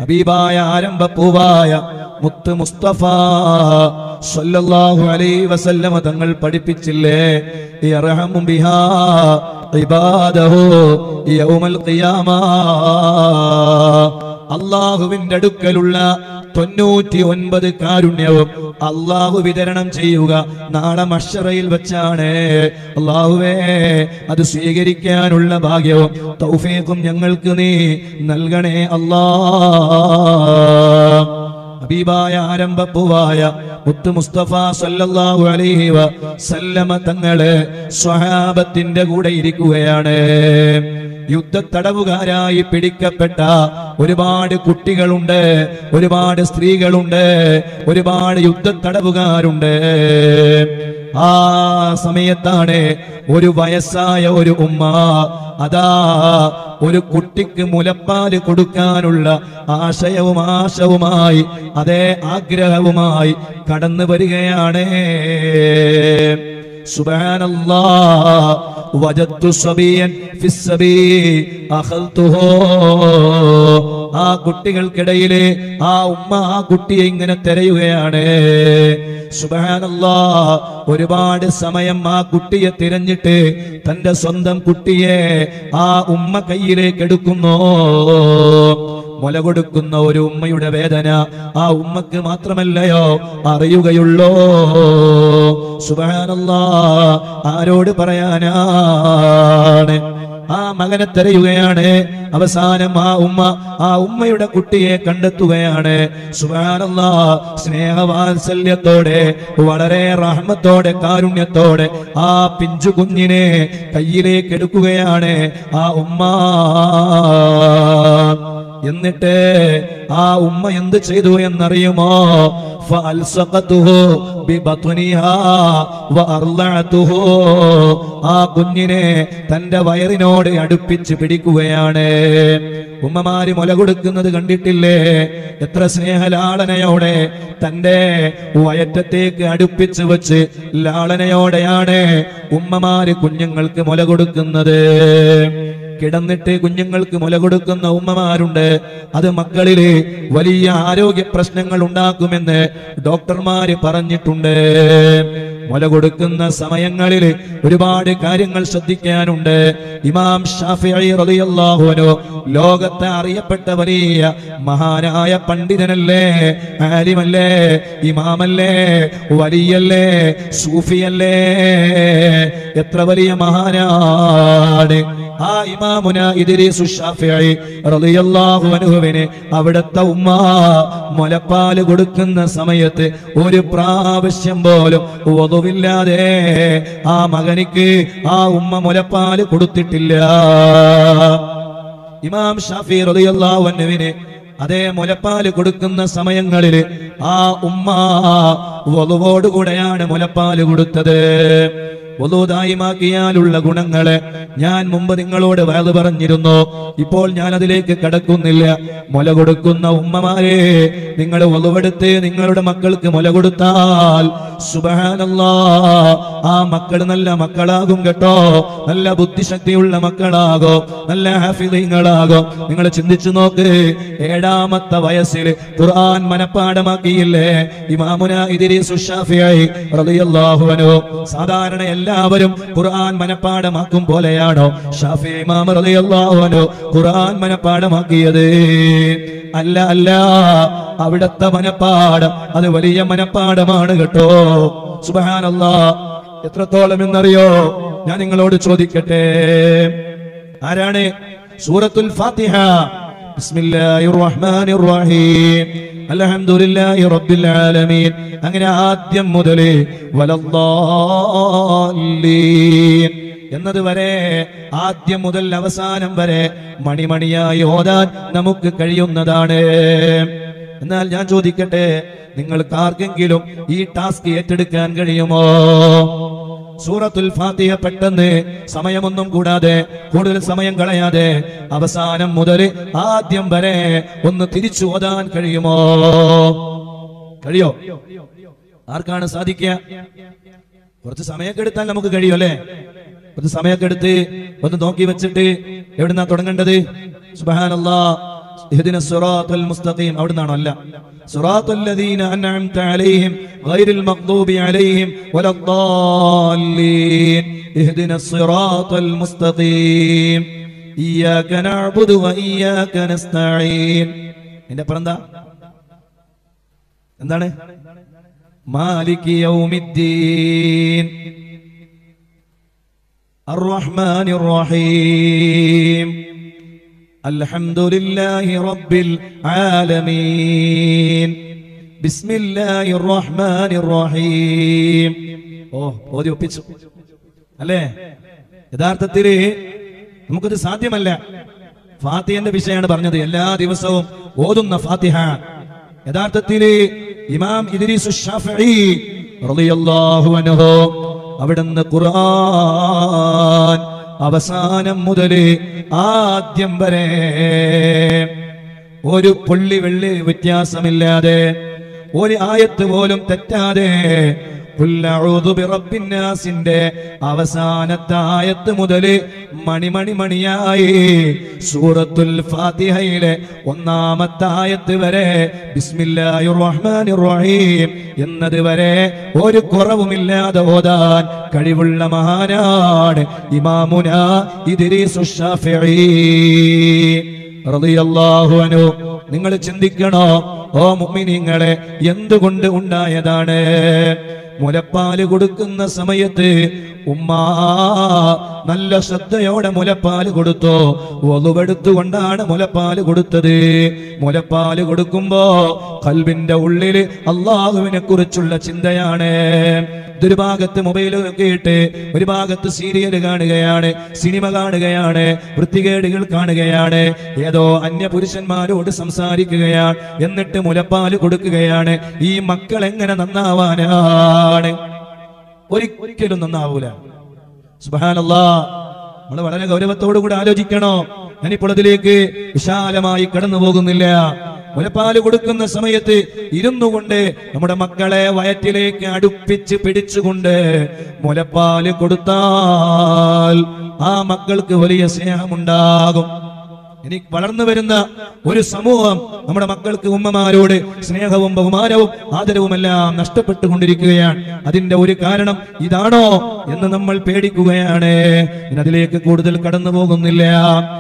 ഹബീബായ ആരംഭപ്പൂവായ മുത്ത് മുസ്തഫ സല്ലല്ലാഹു അലൈഹി വസല്ലമ തങ്ങൾ പഠിപ്പിച്ചില്ലേ യർഹമു ബിഹാ ഇബാദഹു യൗമൽ ഖിയാമ അള്ളാഹുവിന്റെ അടുക്കലുള്ള തൊണ്ണൂറ്റി ഒൻപത് കാരുണ്യവും അള്ളാഹു വിതരണം ചെയ്യുക നാളെ മഷറയിൽ വെച്ചാണ് അള്ളാഹുവേ അത് സ്വീകരിക്കാനുള്ള ഭാഗ്യവും തൗഫീഖും ഞങ്ങൾക്ക് നീ നൽകണേ അല്ലാ ഹബീബായ ആരംഭപ്പൂവായ മുത്ത് മുസ്തഫ സല്ലല്ലാഹു അലൈഹി വസല്ലമ തങ്ങള് സ്വഹാബത്തിന്റെ കൂടെ ഇരിക്കുകയാണ് യുദ്ധത്തടവുകാരായി പിടിക്കപ്പെട്ട ഒരുപാട് കുട്ടികളുണ്ട് ഒരുപാട് സ്ത്രീകളുണ്ട് ഒരുപാട് യുദ്ധത്തടവുകാരുണ്ട് ആ സമയത്താണ് ഒരു വയസ്സായ ഒരു ഉമ്മ അതാ ഒരു കുട്ടിക്ക് മുലപ്പാല് കൊടുക്കാനുള്ള ആശയവും ആശവുമായി അതേ ആഗ്രഹവുമായി കടന്നു വരികയാണ് സുബാനല്ലാ വജത്തു സബിയൻ ഫിസ്സബീ അഖൽതുഹു ആ കുട്ടികൾക്കിടയില് ആ ഉമ്മ ആ കുട്ടിയെ ഇങ്ങനെ തിരയുകയാണ് സുബാനല്ലാ ഒരുപാട് സമയം ആ കുട്ടിയെ തിരഞ്ഞിട്ട് തന്റെ സ്വന്തം കുട്ടിയെ ആ ഉമ്മ കയ്യിലേക്ക് എടുക്കുന്നു മുല കൊടുക്കുന്ന ഒരു ഉമ്മയുടെ വേദന ആ ഉമ്മക്ക് മാത്രമല്ലയോ അറിയുകയുള്ളോ സുബാനല്ലാ ആരോട് പറയാനാണ് ആ മകനെ തെരയുകയാണ് അവസാനം ആ ഉമ്മ ആ ഉമ്മയുടെ കുട്ടിയെ കണ്ടെത്തുകയാണ് സുബാനല്ലാ സ്നേഹവാത്സല്യത്തോടെ വളരെ റഹ്മത്തോടെ കാരുണ്യത്തോടെ ആ പിഞ്ചു കുഞ്ഞിനെ കയ്യിലേക്ക് എടുക്കുകയാണ് ആ ഉമ്മ എന്നിട്ട് ആ ഉമ്മ എന്ത് ചെയ്തു എന്നറിയുമോ فألصقته ببطنها وأرضعته ആ കുഞ്ഞിനെ തന്റെ വയറിനോട് അടുപ്പിച്ച് പിടിക്കുകയാണ് ഉമ്മമാര് മുല കൊടുക്കുന്നത് കണ്ടിട്ടില്ലേ എത്ര സ്നേഹലാളനയോടെ തന്റെ വയറ്റത്തേക്ക് അടുപ്പിച്ച് വെച്ച് ലാളനയോടെയാണ് ഉമ്മമാര് കുഞ്ഞുങ്ങൾക്ക് മുല കൊടുക്കുന്നത് കിടന്നിട്ട് കുഞ്ഞുങ്ങൾക്ക് മുല കൊടുക്കുന്ന ഉമ്മമാരുണ്ട് അത് മക്കളില് വലിയ ആരോഗ്യ പ്രശ്നങ്ങൾ ഉണ്ടാക്കുമെന്ന് ഡോക്ടർമാര് പറഞ്ഞിട്ടുണ്ട് മുല കൊടുക്കുന്ന സമയങ്ങളിൽ ഒരുപാട് കാര്യങ്ങൾ ശ്രദ്ധിക്കാനുണ്ട് ഇമാം ഷാഫിഈ റളിയല്ലാഹു അൻഹു ലോകത്തെ അറിയപ്പെട്ട വലിയ മഹാനായ പണ്ഡിതനല്ലേ ആലിമല്ലേ ഇമാമല്ലേ വലിയല്ലേ സൂഫിയല്ലേ എത്ര വലിയ മഹാനാണ് ആ ഇമാമുന ഇദ്രീസു ഷാഫിഈ റളിയല്ലാഹു അൻഹുവിന് അവിടുത്തെ ഉമ്മ മുലപ്പാല് കൊടുക്കുന്ന സമയത്ത് ഒരു പ്രാവശ്യം പോലും വധുവില്ലാതെ ആ മകനിക്ക് ആ ഉമ്മ മുലപ്പാല് കൊടുത്തിട്ടില്ല ഇമാം ഷാഫി റളിയല്ലാഹു അൻഹുവിന് അതേ മുലപ്പാല് കൊടുക്കുന്ന സമയങ്ങളിൽ ആ ഉമ്മ വധുവോടുകൂടെയാണ് മുലപ്പാല് കൊടുത്തത് വധുദായിമാക്കിയാലുള്ള ഗുണങ്ങളെ ഞാൻ മുമ്പ് നിങ്ങളോട് വയത് പറഞ്ഞിരുന്നു ഇപ്പോൾ ഞാൻ അതിലേക്ക് കടക്കുന്നില്ല മുല കൊടുക്കുന്ന ഉമ്മമാരെ നിങ്ങൾ വധുവെടുത്ത് നിങ്ങളുടെ മക്കൾക്ക് മുല കൊടുത്താൽ സുബഹാനല്ലാ ആ മക്കൾ നല്ല മക്കളാകും കേട്ടോ നല്ല ബുദ്ധിശക്തിയുള്ള മക്കളാകോ നല്ല ഹാഫിദീങ്ങളാകോ നിങ്ങൾ ചിന്തിച്ചു നോക്ക് ഏഴാമത്തെ വയസ്സിൽ ഖുർആൻ മനപ്പാടമാക്കിയില്ലേ ഇമാമുന ഇദ്രീസു ഷാഫിഈ റളിയല്ലാഹു അൻഹു സാധാരണ എല്ലാവരും ഖുർആൻ മനപ്പാടമാക്കും പോലെയാണോ ഷാഫി ഇമാം റളിയല്ലാഹു അൻഹു ഖുർആൻ മനപ്പാടമാക്കിയത് അല്ല അല്ല അവിടത്തെ മനപ്പാടം അത് വലിയ മനപ്പാടമാണ് കേട്ടോ സുബഹാനല്ലാ എത്രത്തോളം എന്നറിയോ ഞാൻ നിങ്ങളോട് ചോദിക്കട്ടെ ആരാണ് സൂറത്തുൽ ഫാത്തിഹ ബിസ്മില്ലാഹിർ റഹ്മാനിർ റഹീം അൽഹംദുലില്ലാഹി റബ്ബിൽ ആലമീൻ അങ്ങനെ ആദ്യം മുതൽ വലല്ലാലീൻ എന്നത് വരെ ആദ്യം മുതൽ അവസാനം വരെ മണിമണിയായി ഓതാൻ നമുക്ക് കഴിയുന്നതാണ് എന്നാൽ ഞാൻ ചോദിക്കട്ടെ നിങ്ങൾക്ക് ആർക്കെങ്കിലും ഈ ടാസ്ക് ഏറ്റെടുക്കാൻ കഴിയുമോ സൂറത്തുൽ ഫാത്തിഹ പെട്ടെന്ന് സമയമൊന്നും കൂടാതെ കൂടുതൽ സമയം കളയാതെ അവസാനം മുതൽ ആദ്യം വരെ ഒന്ന് തിരിച്ചു ഓതാൻ കഴിയുമോ കഴിയോ ആർക്കാണ് സാധിക്കുക കുറച്ച് സമയമൊക്കെ എടുത്താൽ നമുക്ക് കഴിയും അല്ലേ കുറച്ച് സമയമൊക്കെ എടുത്ത് ഒന്ന് നോക്കി വെച്ചിട്ട് എവിടുന്നാ തുടങ്ങേണ്ടത് സുബഹാനല്ലാ ഇഹ്ദിന സിറാത്തൽ മുസ്തഖീം അവിടുന്നാണോ അല്ല സിറാത്തൽ ലദീന അൻഅംത അലൈഹിം ഗൈറിൽ മഗ്ദൂബി അലൈഹിം വലദ്ദാല്ലീൻ ഇഹ്ദിന സിറാത്തൽ മുസ്തഖീം ഇയ്യാക നഅ്ബുദു വ ഇയ്യാക നസ്തഈൻ എന്റെ അപ്പുറം എന്താ എന്താണ് മാലിക് യൗമിദ്ദീൻ الرحمن الرحيم الحمد لله رب العالمين بسم الله الرحمن الرحيم ഓ ഓതി ഒപ്പിച്ചു അല്ലേ യഥാർത്ഥത്തില് നമുക്കത് സാധ്യമല്ല ഫാത്തിഹന്റെ വിഷയമാണ് പറഞ്ഞത് എല്ലാ ദിവസവും ഓതുന്ന ഫാത്തിഹ യഥാർത്ഥത്തില് ഇമാം ഇദ്രീസു ഷാഫിഈ റളിയല്ലാഹു അൻഹു അവിടുന്ന് ഖുർആൻ അവസാനം മുതൽ ആദ്യം വരെ ഒരു പുള്ളി വെള്ളി വ്യത്യാസമില്ലാതെ ഒരു ആയത്ത് പോലും തെറ്റാതെ ഖുൽ അഊദു ബിറബ്ബിന്നാസിന്റെ അവസാനത്തെ ആയത്ത് മുതൽ മണിമണി മണിയായി സൂറത്തുൽ ഫാത്തിഹയിലെ ഒന്നാമത്തെ ആയത്ത് വരെ ബിസ്മില്ലാഹിർ റഹ്മാനിർ റഹീം എന്നത് വരെ ഒരു കുറവുമില്ലാതെ ഓതാൻ കഴിവുള്ള മഹാനാണ് ഇമാമുന ഇദ്രീസു ഷാഫിഈ റളിയല്ലാഹു അൻഹു നിങ്ങൾ ചിന്തിക്കണോ ഓ മുഅ്മിനീങ്ങളെ എന്തുകൊണ്ട് ഉണ്ടായതാണ് മുലപ്പാല് കൊടുക്കുന്ന സമയത്ത് ഉമ്മ നല്ല ശ്രദ്ധയോടെ മുലപ്പാല് കൊടുത്തു ഒതുവെടുത്തുകൊണ്ടാണ് മുലപ്പാല് കൊടുത്തത് മുലപ്പാല് കൊടുക്കുമ്പോ കൽബിന്റെ ഉള്ളില് അള്ളാഹുവിനെ കുറിച്ചുള്ള ചിന്തയാണ് ഇതൊരു ഭാഗത്ത് മൊബൈൽ കേട്ട് ഒരു ഭാഗത്ത് സീരിയൽ കാണുകയാണ് സിനിമ കാണുകയാണ് വൃത്തികേടുകൾ കാണുകയാണ് ഏതോ അന്യ പുരുഷന്മാരോട് സംസാരിക്കുകയാണ് എന്നിട്ട് മുലപ്പാല് കൊടുക്കുകയാണ് ഈ മക്കൾ എങ്ങനെ നന്നാവാനാണ് ഒരിക്കലും നന്നാവൂല സുബാനല്ലാ നമ്മൾ വളരെ ഗൗരവത്തോടു കൂടി ആലോചിക്കണോ ഞാനിപ്പോൾ അതിലേക്ക് വിശാലമായി കടന്നു പോകുന്നില്ല മുലപ്പാല് കൊടുക്കുന്ന സമയത്ത് ഇരുന്നു കൊണ്ട് നമ്മുടെ മക്കളെ വയറ്റിലേക്ക് അടുപ്പിച്ച് പിടിച്ചുകൊണ്ട് മുലപ്പാല് കൊടുത്താൽ ആ മക്കൾക്ക് വലിയ സ്നേഹമുണ്ടാകും ഇനി വളർന്നു വരുന്ന ഒരു സമൂഹം നമ്മുടെ മക്കൾക്ക് ഉമ്മമാരോട് സ്നേഹവും ബഹുമാനവും ആദരവുമെല്ലാം നഷ്ടപ്പെട്ടുകൊണ്ടിരിക്കുകയാണ് അതിന്റെ ഒരു കാരണം ഇതാണോ എന്ന് നമ്മൾ പേടിക്കുകയാണ് ഇനി അതിലേക്ക് കൂടുതൽ കടന്നു പോകുന്നില്ല